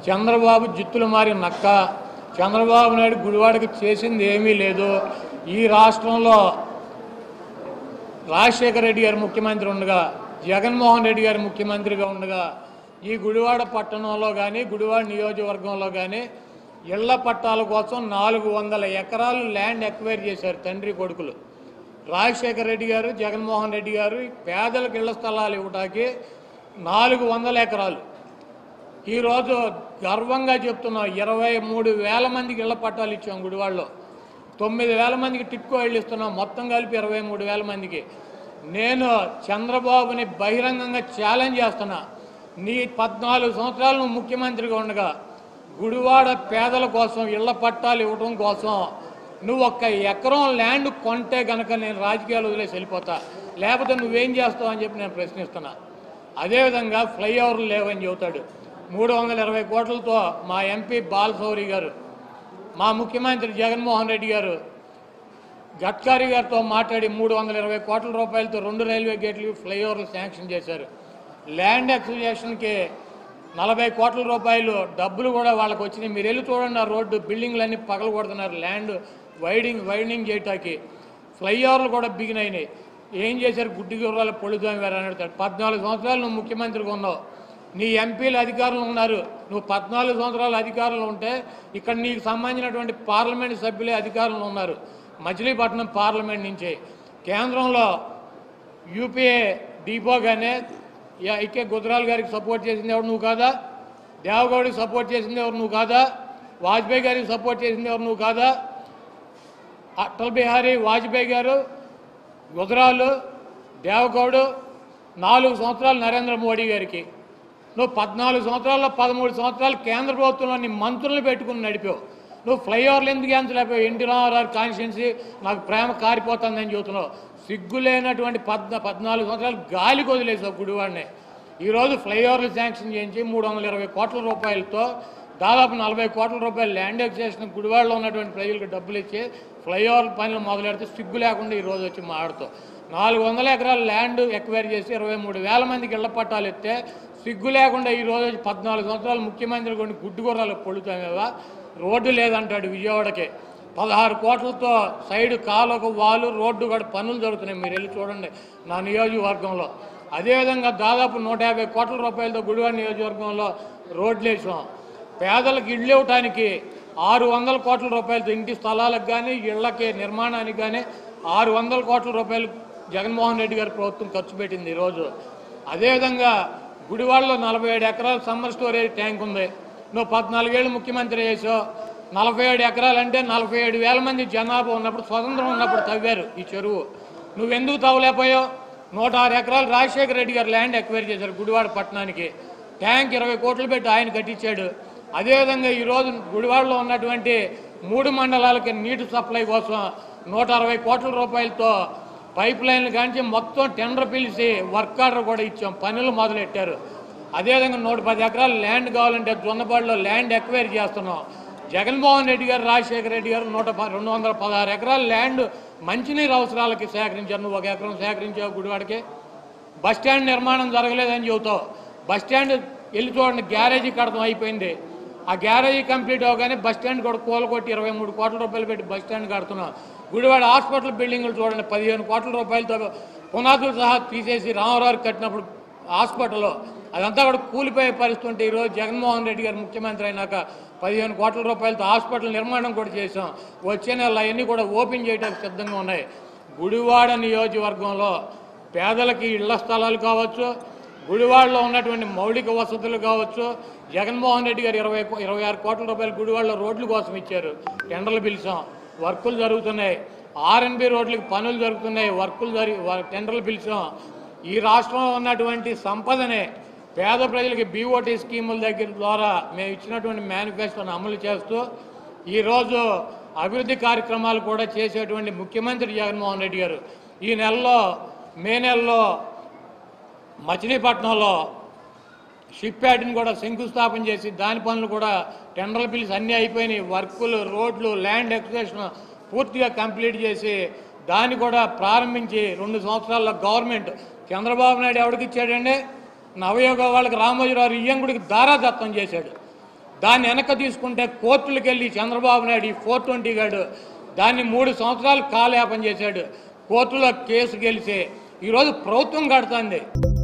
చంద్రబాబు జిత్తులు మారి నక్క చంద్రబాబు నాయుడు గుడివాడకి చేసింది ఏమీ లేదు ఈ రాష్ట్రంలో రాజశేఖర రెడ్డి గారు ముఖ్యమంత్రి ఉండగా జగన్మోహన్ రెడ్డి గారు ముఖ్యమంత్రిగా ఉండగా ఈ గుడివాడ పట్టణంలో కానీ గుడివాడ నియోజకవర్గంలో కానీ ఇళ్ల పట్టాల కోసం నాలుగు వందల ఎకరాలు ల్యాండ్ ఎక్వైర్ చేశారు తండ్రి కొడుకులు రాజశేఖర రెడ్డి గారు జగన్మోహన్ రెడ్డి గారు పేదలకు ఇళ్ల స్థలాలు ఇవ్వటానికి నాలుగు వందల ఎకరాలు ఈరోజు గర్వంగా చెప్తున్నాం ఇరవై మూడు వేల మందికి ఇళ్ల పట్టాలు ఇచ్చాం గుడివాడలో తొమ్మిది వేల మందికి టిక్కో ఇళ్ళు ఇస్తున్నాం మొత్తం కలిపి ఇరవై మూడు వేల మందికి నేను చంద్రబాబుని బహిరంగంగా ఛాలెంజ్ చేస్తున్నా నీ పద్నాలుగు సంవత్సరాలు నువ్వు ముఖ్యమంత్రిగా ఉండగా గుడివాడ పేదల కోసం ఇళ్ల పట్టాలు ఇవ్వడం కోసం నువ్వు ఒక్క ఎకరం ల్యాండ్ కొంటే గనక నేను రాజకీయాలు వదిలేసి వెళ్ళిపోతా లేకపోతే నువ్వేం చేస్తావు అని చెప్పి నేను ప్రశ్నిస్తున్నా అదేవిధంగా ఫ్లైఓవర్లు లేవని చెబుతాడు మూడు వందల ఇరవై కోట్లతో మా ఎంపీ బాలశౌరి గారు మా ముఖ్యమంత్రి జగన్మోహన్ రెడ్డి గారు గడ్కరీ గారితో మాట్లాడి మూడు వందల ఇరవై కోట్ల రూపాయలతో రెండు రైల్వే గేట్లు ఫ్లైఓవర్లు శాంక్షన్ చేశారు ల్యాండ్ అక్విజిషన్కి నలభై కోట్ల రూపాయలు డబ్బులు కూడా వాళ్ళకి వచ్చినాయి మీరు వెళ్ళి చూడండి ఆ రోడ్డు బిల్డింగ్లన్నీ పగల కొడుతున్నారు ల్యాండ్ వైడింగ్ వైడింగ్ చేయటానికి ఫ్లైఓవర్లు కూడా బిగినైనాయి ఏం చేశారు గుడ్డి గుర్రాలు పొడుదాం వేరే అని అడుగుతాడు పద్నాలుగు సంవత్సరాలు నువ్వు ముఖ్యమంత్రిగా ఉన్నావు నీ ఎంపీలు అధికారులు ఉన్నారు నువ్వు పద్నాలుగు సంవత్సరాలు అధికారులు ఉంటే ఇక్కడ నీకు సంబంధించినటువంటి పార్లమెంట్ సభ్యులే అధికారులు ఉన్నారు మచిలీపట్నం పార్లమెంట్ నుంచే కేంద్రంలో యూపీఏ డిపోగానే ఐకే గుజరాల్ గారికి సపోర్ట్ చేసింది ఎవరు నువ్వు కాదా దేవగౌడికి సపోర్ట్ చేసింది ఎవరు నువ్వు కాదా వాజ్పేయి గారికి సపోర్ట్ చేసింది ఎవరు నువ్వు కాదా అటల్ బిహారీ వాజ్పేయి గారు గుజరాలు దేవగౌడు నాలుగు సంవత్సరాలు నరేంద్ర మోడీ గారికి నువ్వు పద్నాలుగు సంవత్సరాల్లో పదమూడు సంవత్సరాలు కేంద్ర ప్రభుత్వంలో నీ మంత్రులు పెట్టుకుని నడిపావు నువ్వు ఫ్లైఓవర్లు ఎందుకు ఎంచలేకపోయావు ఎన్టీ రామారావు కాన్స్టిట్యున్సీ నాకు ప్రేమ కారిపోతుందని చెబుతున్నావు సిగ్గు లేనటువంటి పద్న పద్నాలుగు సంవత్సరాలు గాలికి వదిలేసావు గుడివాడిని ఈరోజు ఫ్లైఓవర్లు శాంక్షన్ చేయించి మూడు వందల ఇరవై కోట్ల రూపాయలతో దాదాపు నలభై కోట్ల రూపాయలు ల్యాండ్ ఎక్సేషన్ గుడివాడలో ఉన్నటువంటి ప్రజలకు డబ్బులు ఇచ్చి ఫ్లైఓవర్ పనులు మొదలెడితే సిగ్గు లేకుండా ఈరోజు వచ్చి మాడుతూ నాలుగు వందల ఎకరాల ల్యాండ్ ఎక్వైర్ చేసి ఇరవై మూడు వేల మందికి ఇళ్ల పట్టాలు ఇస్తే సిగ్గు లేకుండా ఈ రోజు వచ్చి పద్నాలుగు సంవత్సరాలు ముఖ్యమంత్రి కొన్ని గుడ్డు గుర్రాలు పొడుతాం కదా రోడ్డు లేదంటాడు విజయవాడకి పదహారు కోట్లతో సైడ్ కాలువకు వాలు రోడ్డు కూడా పనులు జరుగుతున్నాయి మీరు వెళ్ళి చూడండి నా నియోజకవర్గంలో అదేవిధంగా దాదాపు నూట యాభై కోట్ల రూపాయలతో గుడివాడ నియోజకవర్గంలో రోడ్లు వేసాం పేదలకు ఇళ్ళు ఇవ్వటానికి ఆరు వందల కోట్ల రూపాయలతో ఇంటి స్థలాలకు కానీ ఇళ్లకి నిర్మాణానికి కానీ ఆరు వందల కోట్ల రూపాయలు జగన్మోహన్ రెడ్డి గారి ప్రభుత్వం ఖర్చు పెట్టింది ఈరోజు అదేవిధంగా గుడివాడలో నలభై ఏడు ఎకరాల సమ్మర్ స్టోరేజ్ ట్యాంక్ ఉంది నువ్వు పద్నాలుగేళ్ళు ముఖ్యమంత్రి చేసావు నలభై ఏడు ఎకరాలు అంటే నలభై ఏడు వేల మంది జనాభా ఉన్నప్పుడు స్వతంత్రం ఉన్నప్పుడు తవ్వారు ఈ చెరువు నువ్వెందుకు తవ్వలేకపోయావు నూట ఆరు ఎకరాలు రాజశేఖర రెడ్డి గారు ల్యాండ్ ఎక్వైర్ చేశారు గుడివాడ పట్టణానికి ట్యాంక్ ఇరవై కోట్లు పెట్టి ఆయన కట్టించాడు అదేవిధంగా ఈరోజు గుడివాడలో ఉన్నటువంటి మూడు మండలాలకి నీటి సప్లై కోసం నూట అరవై కోట్ల రూపాయలతో పైప్ లైన్లు కాంచి మొత్తం టెండర్ పిలిచి వర్క్ ఆర్డర్ కూడా ఇచ్చాం పనులు మొదలెట్టారు అదేవిధంగా నూట పది ఎకరాలు ల్యాండ్ కావాలంటే జొన్నపాడులో ల్యాండ్ ఎక్వైర్ చేస్తున్నాం జగన్మోహన్ రెడ్డి గారు రాజశేఖర రెడ్డి గారు నూట ప- రెండు వందల పదహారు ఎకరాల ల్యాండ్ మంచినీరు అవసరాలకి సేకరించారు నువ్వు ఒక ఎకరం సేకరించావు గుడివాడికి బస్ స్టాండ్ నిర్మాణం జరగలేదని చెబుతావు బస్ స్టాండ్ వెళ్ళి చూడండి గ్యారేజీ కడతం అయిపోయింది ఆ గ్యారేజీ కంప్లీట్ అవగానే బస్ స్టాండ్ కూడా కూలగొట్టి ఇరవై మూడు కోట్ల రూపాయలు పెట్టి బస్ స్టాండ్ కడుతున్నాం గుడివాడ హాస్పిటల్ బిల్డింగ్లు చూడండి పదిహేను కోట్ల రూపాయలతో పునాదులు సహా తీసేసి రామారావు కట్టినప్పుడు హాస్పిటల్లో అదంతా కూడా కూలిపోయే పరిస్థితి ఉంటే ఈరోజు జగన్మోహన్ రెడ్డి గారు ముఖ్యమంత్రి అయినాక పదిహేను కోట్ల రూపాయలతో హాస్పిటల్ నిర్మాణం కూడా చేసాం వచ్చే నెల అవన్నీ కూడా ఓపెన్ చేయడానికి సిద్ధంగా ఉన్నాయి గుడివాడ నియోజకవర్గంలో పేదలకి ఇళ్ల స్థలాలు కావచ్చు గుడివాడలో ఉన్నటువంటి మౌలిక వసతులు కావచ్చు జగన్మోహన్ రెడ్డి గారు ఇరవై కో- ఇరవై ఆరు కోట్ల రూపాయలు గుడివాడలో రోడ్ల కోసం ఇచ్చారు టెండర్లు పిలిచాం వర్కులు జరుగుతున్నాయి ఆర్ఎన్బి రోడ్లకు పనులు జరుగుతున్నాయి వర్కులు జరిగి వ- టెండర్లు పిలిచాం ఈ రాష్ట్రంలో ఉన్నటువంటి సంపదనే పేద ప్రజలకి బీఓటీ స్కీముల దగ్గర ద్వారా మేము ఇచ్చినటువంటి మేనిఫెస్టోను అమలు చేస్తూ ఈరోజు అభివృద్ధి కార్యక్రమాలు కూడా చేసేటువంటి ముఖ్యమంత్రి జగన్మోహన్ రెడ్డి గారు ఈ నెలలో మే నెలలో మచిలీపట్నంలో షిప్ యార్డ్ని కూడా శంకుస్థాపన చేసి దాని పనులు కూడా టెండర్లు పిలిచి అన్నీ అయిపోయినాయి వర్కులు రోడ్లు ల్యాండ్ ఎక్విజిషన్ పూర్తిగా కంప్లీట్ చేసి దాన్ని కూడా ప్రారంభించి రెండు సంవత్సరాల్లో గవర్నమెంట్ చంద్రబాబు నాయుడు ఎవరికి ఇచ్చాడండి నవయోగ వాళ్ళకి రామోజీరావు ఇయ్యంగుడికి దారాదత్తం చేశాడు దాన్ని వెనక తీసుకుంటే కోర్టులకు వెళ్ళి చంద్రబాబు నాయుడు ఈ ఫోర్ ట్వంటీ గాడు దాన్ని మూడు సంవత్సరాలు కాలయాపన చేశాడు కోర్టులో కేసు గెలిచి ఈరోజు ప్రభుత్వం కడుతుంది